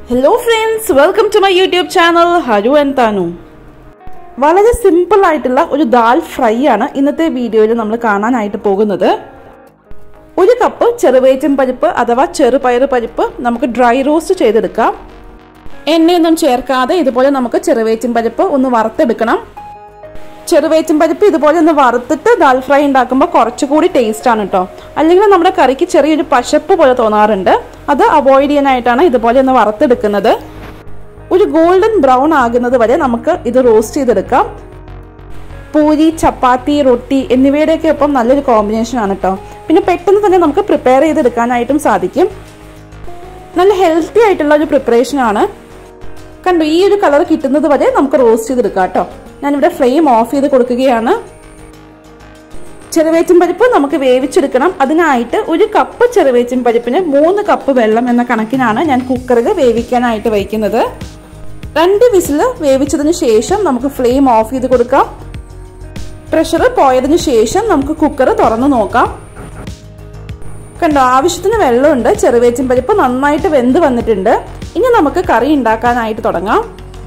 hello friends welcome to my YouTube channel Haru and Tanu വളരെ simple ആയിട്ടുള്ള ഒരു ദാൽ ഫ്രൈ ആണ് ഇന്നത്തെ വീഡിയോയിൽ നമ്മൾ കാണാനായിട്ട് പോകുന്നത് ഒരു കപ്പ് ചെറുവേറ്റും പരിപ്പ് അഥവാ ചെറുപയറ് പരിപ്പ് നമുക്ക് ഡ്രൈ റോസ്റ്റ് ചെയ്തെടുക്കാം എണ്ണയൊന്നും ചേർക്കാതെ ഇതുപോലെ നമുക്ക് ചെറുവേറ്റും പരിപ്പ് ഒന്ന് വറുത്തെടുക്കണം ചെറുവേറ്റും പരിപ്പ് ഇതുപോലെ ഒന്ന് വറുത്തിട്ട് ദാൽ ഫ്രൈ ഉണ്ടാക്കുമ്പോൾ കുറച്ചുകൂടി ടേസ്റ്റ് ആണ് കേട്ടോ അല്ലെങ്കിൽ നമ്മുടെ കറിക്ക് ചെറിയൊരു പശപ്പ് പോലെ തോന്നാറുണ്ട് അത് അവോയ്ഡ് ചെയ്യാനായിട്ടാണ് ഇതുപോലെ ഒന്ന് വറുത്തെടുക്കുന്നത് ഒരു ഗോൾഡൻ ബ്രൗൺ ആകുന്നത് വരെ നമുക്ക് ഇത് റോസ്റ്റ് ചെയ്തെടുക്കാം പൂരി ചപ്പാത്തി റൊട്ടി എന്നിവയുടെയൊക്കെ ഒപ്പം നല്ലൊരു കോമ്പിനേഷൻ ആണ് കേട്ടോ പിന്നെ പെട്ടെന്ന് തന്നെ നമുക്ക് പ്രിപ്പയർ ചെയ്തെടുക്കാനായിട്ടും സാധിക്കും നല്ല ഹെൽത്തി ആയിട്ടുള്ള ഒരു പ്രിപ്പറേഷൻ ആണ് കണ്ടു ഈ ഒരു കളർ കിട്ടുന്നത് വരെ നമുക്ക് റോസ്റ്റ് ചെയ്തെടുക്കാം കേട്ടോ ഞാനിവിടെ ഫ്ലെയിം ഓഫ് ചെയ്ത് കൊടുക്കുകയാണ് ചെറുവേച്ചും പരിപ്പ് നമുക്ക് വേവിച്ചെടുക്കണം അതിനായിട്ട് ഒരു കപ്പ് ചെറുവേച്ചും പരിപ്പിന് മൂന്ന് കപ്പ് വെള്ളം എന്ന കണക്കിനാണ് ഞാൻ കുക്കറിൽ വേവിക്കാനായിട്ട് വയ്ക്കുന്നത് രണ്ട് വിസിൽ വേവിച്ചതിന് ശേഷം നമുക്ക് ഫ്ലെയിം ഓഫ് ചെയ്ത് കൊടുക്കാം പ്രഷർ പോയതിനു ശേഷം നമുക്ക് കുക്കർ തുറന്നു നോക്കാം കണ്ടോ ആവശ്യത്തിന് വെള്ളമുണ്ട് ചെറുവേച്ചും പരിപ്പ് നന്നായിട്ട് വെന്ത് വന്നിട്ടുണ്ട് ഇനി നമുക്ക് കറി ഉണ്ടാക്കാനായിട്ട് തുടങ്ങാം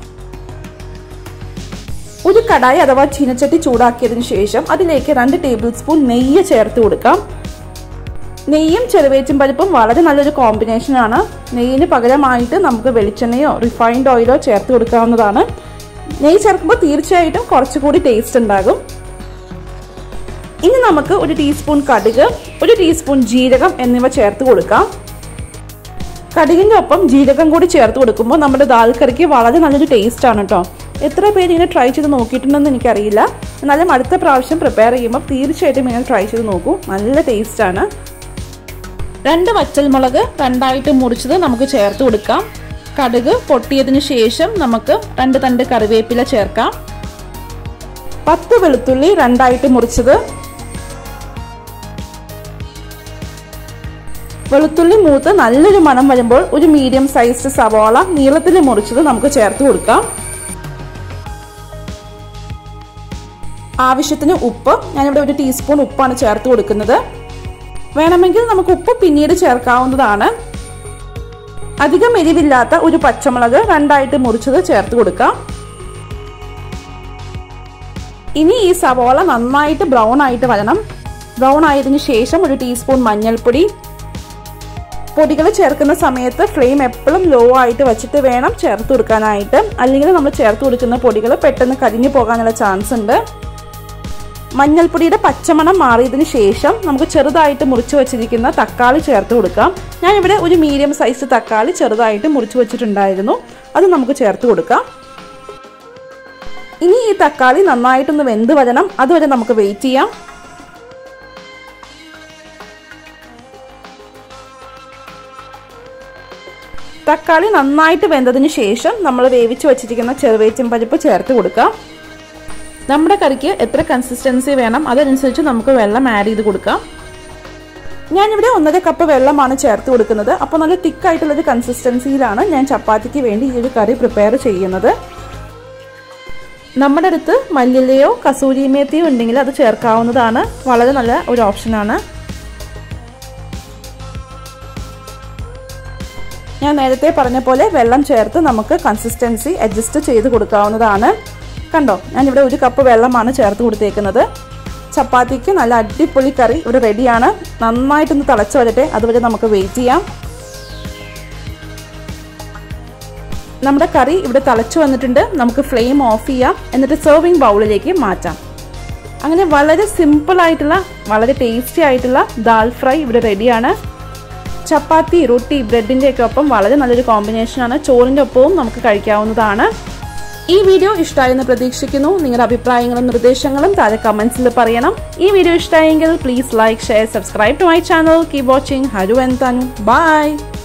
ഒരു കടായി അഥവാ ചീനച്ചട്ടി ചൂടാക്കിയതിനു ശേഷം അതിലേക്ക് രണ്ട് ടേബിൾ സ്പൂൺ നെയ്യ് ചേർത്ത് കൊടുക്കാം നെയ്യും ചെറുവേച്ചും പരിപ്പും വളരെ നല്ലൊരു കോമ്പിനേഷനാണ് നെയ്യിന് പകരമായിട്ട് നമുക്ക് വെളിച്ചെണ്ണയോ റിഫൈൻഡ് ഓയിലോ ചേർത്ത് കൊടുക്കാവുന്നതാണ് നെയ്യ് ചേർക്കുമ്പോൾ തീർച്ചയായിട്ടും കുറച്ചുകൂടി ടേസ്റ്റ് ഉണ്ടാകും ഇനി നമുക്ക് ഒരു ടീസ്പൂൺ കടുക് ഒരു ടീസ്പൂൺ ജീരകം എന്നിവ ചേർത്ത് കൊടുക്കാം കടുകിൻ്റെ ഒപ്പം ജീരകം കൂടി ചേർത്ത് കൊടുക്കുമ്പോൾ നമ്മുടെ ദാൽ കറിക്ക് വളരെ നല്ലൊരു ടേസ്റ്റ് ആണ് കേട്ടോ എത്ര പേര് ഇങ്ങനെ ട്രൈ ചെയ്ത് നോക്കിയിട്ടുണ്ടെന്ന് എനിക്കറിയില്ല എന്നാലും അടുത്ത പ്രാവശ്യം പ്രിപ്പയർ ചെയ്യുമ്പോൾ തീർച്ചയായിട്ടും ഇങ്ങനെ ട്രൈ ചെയ്ത് നോക്കൂ നല്ല ടേസ്റ്റ് ആണ് രണ്ട് വറ്റൽമുളക് രണ്ടായിട്ട് മുറിച്ചത് നമുക്ക് ചേർത്ത് കൊടുക്കാം കടുക് പൊട്ടിയതിന് ശേഷം നമുക്ക് രണ്ട് തണ്ട് കറിവേപ്പില ചേർക്കാം പത്ത് വെളുത്തുള്ളി രണ്ടായിട്ട് മുറിച്ചത് വെളുത്തുള്ളി മൂത്ത് നല്ലൊരു മണം വരുമ്പോൾ ഒരു മീഡിയം സൈസ് സവാള നീളത്തിൽ മുറിച്ചത് നമുക്ക് ചേർത്ത് കൊടുക്കാം ആവശ്യത്തിന് ഉപ്പ് ഞാനിവിടെ ഒരു ടീസ്പൂൺ ഉപ്പാണ് ചേർത്ത് കൊടുക്കുന്നത് വേണമെങ്കിൽ നമുക്ക് ഉപ്പ് പിന്നീട് ചേർക്കാവുന്നതാണ് അധികം എരിവില്ലാത്ത ഒരു പച്ചമുളക് രണ്ടായിട്ട് മുറിച്ചത് ചേർത്ത് കൊടുക്കാം ഇനി ഈ സവോള നന്നായിട്ട് ബ്രൗൺ ആയിട്ട് വരണം ബ്രൗൺ ആയതിനു ശേഷം ഒരു ടീസ്പൂൺ മഞ്ഞൾപ്പൊടി പൊടികൾ ചേർക്കുന്ന സമയത്ത് ഫ്ലെയിം എപ്പോഴും ലോ ആയിട്ട് വെച്ചിട്ട് വേണം ചേർത്ത് കൊടുക്കാനായിട്ട് അല്ലെങ്കിൽ നമ്മൾ ചേർത്ത് കൊടുക്കുന്ന പൊടികൾ പെട്ടെന്ന് കരിഞ്ഞു പോകാനുള്ള ചാൻസ് ഉണ്ട് മഞ്ഞൾപ്പൊടിയുടെ പച്ചമണം മാറിയതിന് ശേഷം നമുക്ക് ചെറുതായിട്ട് മുറിച്ച് വെച്ചിരിക്കുന്ന തക്കാളി ചേർത്ത് കൊടുക്കാം ഞാനിവിടെ ഒരു മീഡിയം സൈസ് തക്കാളി ചെറുതായിട്ട് മുറിച്ച് വെച്ചിട്ടുണ്ടായിരുന്നു അത് നമുക്ക് ചേർത്ത് കൊടുക്കാം ഇനി ഈ തക്കാളി നന്നായിട്ടൊന്ന് വെന്ത് വരണം അതുവരെ നമുക്ക് വെയിറ്റ് ചെയ്യാം തക്കാളി നന്നായിട്ട് വെന്തതിന് ശേഷം നമ്മൾ വേവിച്ച് വെച്ചിരിക്കുന്ന ചെറുവേറ്റും പരിപ്പ് ചേർത്ത് കൊടുക്കാം നമ്മുടെ കറിക്ക് എത്ര കൺസിസ്റ്റൻസി വേണം അതനുസരിച്ച് നമുക്ക് വെള്ളം ആഡ് ചെയ്ത് കൊടുക്കാം ഞാനിവിടെ ഒന്നര കപ്പ് വെള്ളമാണ് ചേർത്ത് കൊടുക്കുന്നത് അപ്പോൾ നല്ല തിക്കായിട്ടുള്ളൊരു കൺസിസ്റ്റൻസിയിലാണ് ഞാൻ ചപ്പാത്തിക്ക് വേണ്ടി ഈ ഒരു കറി പ്രിപ്പയർ ചെയ്യുന്നത് നമ്മുടെ അടുത്ത് മല്ലിലയോ കസൂരി മേത്തിയോ ഉണ്ടെങ്കിൽ അത് ചേർക്കാവുന്നതാണ് വളരെ നല്ല ഒരു ഓപ്ഷനാണ് ഞാൻ നേരത്തെ പറഞ്ഞ പോലെ വെള്ളം ചേർത്ത് നമുക്ക് കൺസിസ്റ്റൻസി അഡ്ജസ്റ്റ് ചെയ്ത് കൊടുക്കാവുന്നതാണ് കണ്ടോ ഞാനിവിടെ ഒരു കപ്പ് വെള്ളമാണ് ചേർത്ത് കൊടുത്തേക്കുന്നത് ചപ്പാത്തിക്ക് നല്ല അടിപൊളി കറി ഇവിടെ റെഡിയാണ് നന്നായിട്ടൊന്ന് തിളച്ച് വരട്ടെ അതുവരെ നമുക്ക് വെയിറ്റ് ചെയ്യാം നമ്മുടെ കറി ഇവിടെ തിളച്ച് വന്നിട്ടുണ്ട് നമുക്ക് ഫ്ലെയിം ഓഫ് ചെയ്യാം എന്നിട്ട് സെർവിങ് ബൗളിലേക്ക് മാറ്റാം അങ്ങനെ വളരെ സിമ്പിൾ ആയിട്ടുള്ള വളരെ ടേസ്റ്റി ആയിട്ടുള്ള ദാൽ ഫ്രൈ ഇവിടെ റെഡിയാണ് ചപ്പാത്തി റൊട്ടി ബ്രെഡിൻ്റെ ഒക്കെ ഒപ്പം വളരെ നല്ലൊരു കോമ്പിനേഷനാണ് ചോറിൻ്റെ ഒപ്പവും നമുക്ക് കഴിക്കാവുന്നതാണ് ഈ വീഡിയോ ഇഷ്ടമായെന്ന് പ്രതീക്ഷിക്കുന്നു നിങ്ങളുടെ അഭിപ്രായങ്ങളും നിർദ്ദേശങ്ങളും താഴെ കമൻസിൽ പറയണം ഈ വീഡിയോ ഇഷ്ടമായെങ്കിൽ please like share subscribe to my channel keep watching Haru and Tanu by